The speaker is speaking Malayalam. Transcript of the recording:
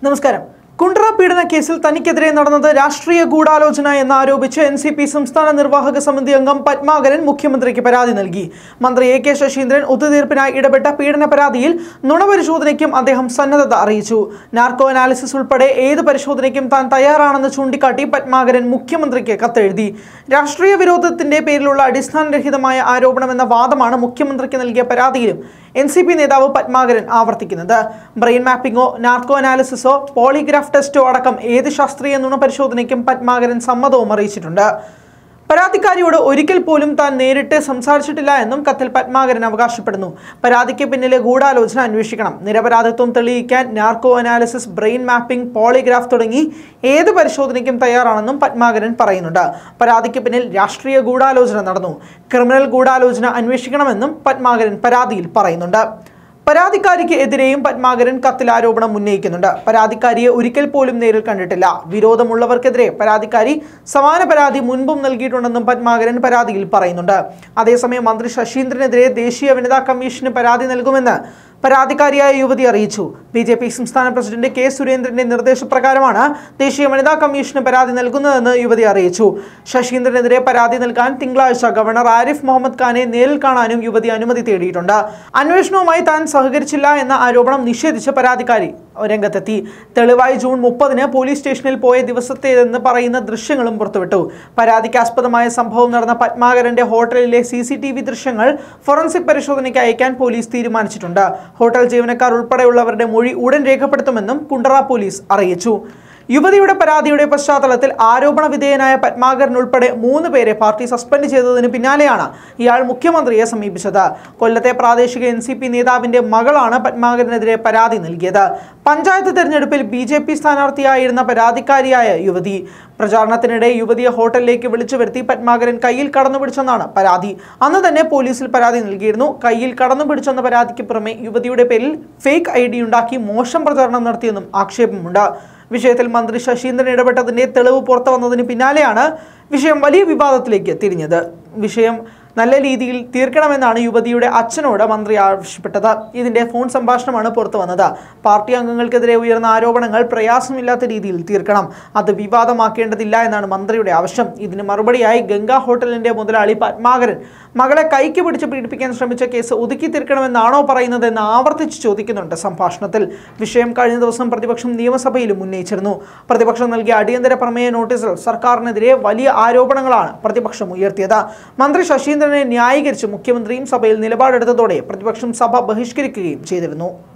നമസ്കാരം കുണ്ട്ര പീഡന കേസിൽ തനിക്കെതിരെ നടന്നത് രാഷ്ട്രീയ ഗൂഢാലോചന എന്നാരോപിച്ച് എൻ സി പി സംസ്ഥാന നിർവാഹക സമിതി അംഗം പത്മാകരൻ മുഖ്യമന്ത്രിക്ക് പരാതി നൽകി മന്ത്രി എ കെ ശശീന്ദ്രൻ ഒത്തുതീർപ്പിനായി ഇടപെട്ട പീഡന പരാതിയിൽ നുണപരിശോധനയ്ക്കും അദ്ദേഹം സന്നദ്ധത അറിയിച്ചു നാർക്കോ അനാലിസിസ് ഉൾപ്പെടെ ഏത് പരിശോധനയ്ക്കും താൻ തയ്യാറാണെന്ന് ചൂണ്ടിക്കാട്ടി പത്മാകരൻ മുഖ്യമന്ത്രിക്ക് കത്തെഴുതി രാഷ്ട്രീയ വിരോധത്തിന്റെ പേരിലുള്ള അടിസ്ഥാനരഹിതമായ ആരോപണമെന്ന വാദമാണ് മുഖ്യമന്ത്രിക്ക് നൽകിയ പരാതിയിലും എൻ സി പി നേതാവ് പത്മാകരൻ ആവർത്തിക്കുന്നത് ബ്രെയിൻ മാപ്പിംഗോ നാർക്കോ അനാലിസിസോ പോളിഗ്രാഫ് ടെസ്റ്റോ അടക്കം ഏത് ശാസ്ത്രീയ നുണപരിശോധനയ്ക്കും പത്മാകരൻ സമ്മതവും അറിയിച്ചിട്ടുണ്ട് പരാതിക്കാരിയോട് ഒരിക്കൽ പോലും താൻ നേരിട്ട് സംസാരിച്ചിട്ടില്ല എന്നും കത്തിൽ പത്മാകരൻ അവകാശപ്പെടുന്നു പരാതിക്ക് പിന്നിലെ ഗൂഢാലോചന അന്വേഷിക്കണം നിരപരാധിത്വം തെളിയിക്കാൻ narco analysis brain mapping polygraph തുടങ്ങി ഏത് പരിശോധനയ്ക്കും തയ്യാറാണെന്നും പത്മാകരൻ പറയുന്നുണ്ട് പരാതിക്ക് പിന്നിൽ രാഷ്ട്രീയ ഗൂഢാലോചന നടന്നു ക്രിമിനൽ ഗൂഢാലോചന അന്വേഷിക്കണമെന്നും പത്മാകരൻ പരാതിയിൽ പറയുന്നുണ്ട് പരാതിക്കാരിക്ക് എതിരെയും പത്മാകരൻ കത്തിൽ ആരോപണം ഉന്നയിക്കുന്നുണ്ട് പരാതിക്കാരിയെ ഒരിക്കൽ പോലും നേരിൽ കണ്ടിട്ടില്ല വിരോധമുള്ളവർക്കെതിരെ പരാതിക്കാരി സമാന പരാതി മുൻപും നൽകിയിട്ടുണ്ടെന്നും പത്മാകരൻ പരാതിയിൽ പറയുന്നുണ്ട് അതേസമയം മന്ത്രി ശശീന്ദ്രനെതിരെ ദേശീയ വനിതാ കമ്മീഷന് പരാതി നൽകുമെന്ന് പരാതിക്കാരിയായ യുവതി അറിയിച്ചു ബി ജെ പി സംസ്ഥാന പ്രസിഡന്റ് കെ സുരേന്ദ്രന്റെ നിർദ്ദേശപ്രകാരമാണ് ദേശീയ വനിതാ കമ്മീഷന് പരാതി നൽകുന്നതെന്ന് യുവതി അറിയിച്ചു ശശീന്ദ്രനെതിരെ പരാതി നൽകാൻ തിങ്കളാഴ്ച ഗവർണർ ആരിഫ് മുഹമ്മദ് ഖാനെ നേരിൽ കാണാനും യുവതി അനുമതി തേടിയിട്ടുണ്ട് അന്വേഷണവുമായി താൻ സഹകരിച്ചില്ല എന്ന ആരോപണം നിഷേധിച്ച് പരാതിക്കാരി രംഗത്തെത്തി തെളിവായി ജൂൺ മുപ്പതിന് പോലീസ് സ്റ്റേഷനിൽ പോയ ദിവസത്തേതെന്ന് പറയുന്ന ദൃശ്യങ്ങളും പുറത്തുവിട്ടു പരാതിക്കാസ്പദമായ സംഭവം നടന്ന പത്മാകരന്റെ ഹോട്ടലിലെ സി സി ടി വി ദൃശ്യങ്ങൾ ഫോറൻസിക് പരിശോധനയ്ക്ക് അയക്കാൻ പോലീസ് തീരുമാനിച്ചിട്ടുണ്ട് ഹോട്ടൽ ജീവനക്കാർ ഉൾപ്പെടെയുള്ളവരുടെ മൊഴി ഉടൻ രേഖപ്പെടുത്തുമെന്നും കുണ്ടറ പോലീസ് അറിയിച്ചു യുവതിയുടെ പരാതിയുടെ പശ്ചാത്തലത്തിൽ ആരോപണ വിധേയനായ പത്മാകരൻ ഉൾപ്പെടെ മൂന്ന് പേരെ പാർട്ടി സസ്പെൻഡ് ചെയ്തതിന് പിന്നാലെയാണ് ഇയാൾ മുഖ്യമന്ത്രിയെ സമീപിച്ചത് കൊല്ലത്തെ പ്രാദേശിക എൻ സി പി നേതാവിന്റെ മകളാണ് പത്മാകരനെതിരെ പരാതി നൽകിയത് പഞ്ചായത്ത് തെരഞ്ഞെടുപ്പിൽ ബി ജെ പി സ്ഥാനാർത്ഥിയായിരുന്ന പരാതിക്കാരിയായ യുവതി പ്രചാരണത്തിനിടെ യുവതിയെ ഹോട്ടലിലേക്ക് വിളിച്ചു വരുത്തി പത്മാകരൻ കയ്യിൽ കടന്നുപിടിച്ചെന്നാണ് പരാതി അന്ന് തന്നെ പോലീസിൽ പരാതി നൽകിയിരുന്നു കയ്യിൽ കടന്നുപിടിച്ചെന്ന പരാതിക്ക് പുറമെ യുവതിയുടെ പേരിൽ ഫേക്ക് ഐ ഡി ഉണ്ടാക്കി മോശം പ്രചാരണം നടത്തിയെന്നും ആക്ഷേപമുണ്ട് വിഷയത്തിൽ മന്ത്രി ശശീന്ദ്രൻ ഇടപെട്ടതിന്റെ തെളിവ് പുറത്തു വന്നതിന് പിന്നാലെയാണ് വിഷയം വലിയ വിവാദത്തിലേക്ക് തിരിഞ്ഞത് വിഷയം നല്ല രീതിയിൽ തീർക്കണമെന്നാണ് യുവതിയുടെ അച്ഛനോട് മന്ത്രി ആവശ്യപ്പെട്ടത് ഇതിന്റെ ഫോൺ സംഭാഷണമാണ് പുറത്തു വന്നത് പാർട്ടി അംഗങ്ങൾക്കെതിരെ ഉയർന്ന ആരോപണങ്ങൾ പ്രയാസമില്ലാത്ത രീതിയിൽ തീർക്കണം അത് വിവാദമാക്കേണ്ടതില്ല എന്നാണ് മന്ത്രിയുടെ ആവശ്യം ഇതിന് മറുപടിയായി ഗംഗാ ഹോട്ടലിന്റെ മുതലാളി പത്മാകരൻ മകളെ കൈക്ക് പിടിച്ച് പീഡിപ്പിക്കാൻ ശ്രമിച്ച കേസ് ഒതുക്കി തീർക്കണമെന്നാണോ പറയുന്നതെന്ന് ആവർത്തിച്ച് ചോദിക്കുന്നുണ്ട് സംഭാഷണത്തിൽ വിഷയം കഴിഞ്ഞ ദിവസം പ്രതിപക്ഷം നിയമസഭയിലും ഉന്നയിച്ചിരുന്നു പ്രതിപക്ഷം നൽകിയ അടിയന്തര പ്രമേയ നോട്ടീസിൽ സർക്കാരിനെതിരെ വലിയ ആരോപണങ്ങളാണ് പ്രതിപക്ഷം ഉയർത്തിയത് മന്ത്രി ശശീന്ദ്രനെ ന്യായീകരിച്ച് മുഖ്യമന്ത്രിയും സഭയിൽ നിലപാടെടുത്തതോടെ പ്രതിപക്ഷം സഭ ബഹിഷ്കരിക്കുകയും ചെയ്തിരുന്നു